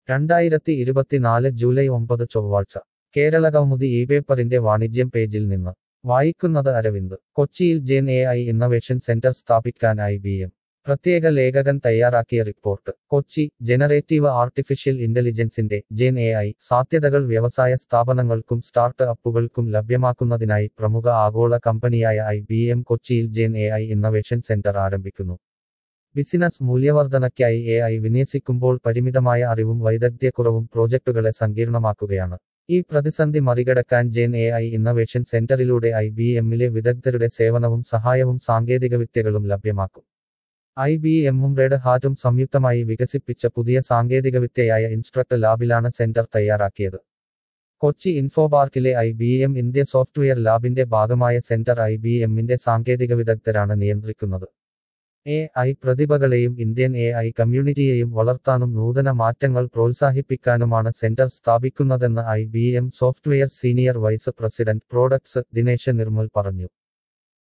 രണ്ടായിരത്തി ഇരുപത്തിനാല് ജൂലൈ ഒമ്പത് ചൊവ്വാഴ്ച കേരളകൗമുദി ഈ പേപ്പറിന്റെ വാണിജ്യം പേജിൽ നിന്ന് വായിക്കുന്നത് അരവിന്ദ് കൊച്ചിയിൽ gen A I innovation centre സ്ഥാപിക്കാൻ ഐ ബി എം പ്രത്യേക ലേഖകൻ തയ്യാറാക്കിയ റിപ്പോർട്ട് കൊച്ചി ജനറേറ്റീവ് ആർട്ടിഫിഷ്യൽ ഇന്റലിജൻസിന്റെ ജെൻ എ ഐ സാധ്യതകൾ വ്യവസായ സ്ഥാപനങ്ങൾക്കും സ്റ്റാർട്ട് അപ്പുകൾക്കും ലഭ്യമാക്കുന്നതിനായി പ്രമുഖ ആഗോള കമ്പനിയായ ഐ ബി എം കൊച്ചിയിൽ gen A I innovation centre ആരംഭിക്കുന്നു ബിസിനസ് മൂല്യവർധനയ്ക്കായി എ ഐ വിന്യസിക്കുമ്പോൾ പരിമിതമായ അറിവും വൈദഗ്ധ്യക്കുറവും പ്രോജക്റ്റുകളെ സങ്കീർണമാക്കുകയാണ് ഈ പ്രതിസന്ധി മറികടക്കാൻ ജെൻ എ ഐ ഇന്നവേഷൻ സെന്ററിലൂടെ ഐ ബി എമ്മിലെ വിദഗ്ധരുടെ സേവനവും സഹായവും സാങ്കേതികവിദ്യകളും ലഭ്യമാക്കും ഐ ബി എമ്മും റെഡ് ഹാറ്റും സംയുക്തമായി വികസിപ്പിച്ച പുതിയ സാങ്കേതികവിദ്യയായ ഇൻസ്ട്രക്ട് ലാബിലാണ് സെന്റർ തയ്യാറാക്കിയത് കൊച്ചി ഇൻഫോപാർക്കിലെ I B M India software ലാബിന്റെ ഭാഗമായ സെന്റർ ഐ ബി എമ്മിന്റെ സാങ്കേതിക വിദഗ്ധരാണ് നിയന്ത്രിക്കുന്നത് എ ഐ പ്രതിഭകളെയും ഇന്ത്യൻ എ ഐ കമ്മ്യൂണിറ്റിയെയും വളർത്താനും നൂതന മാറ്റങ്ങൾ പ്രോത്സാഹിപ്പിക്കാനുമാണ് സെന്റർ സ്ഥാപിക്കുന്നതെന്ന് I B M software senior vice president products Dinesh Nirmal പറഞ്ഞു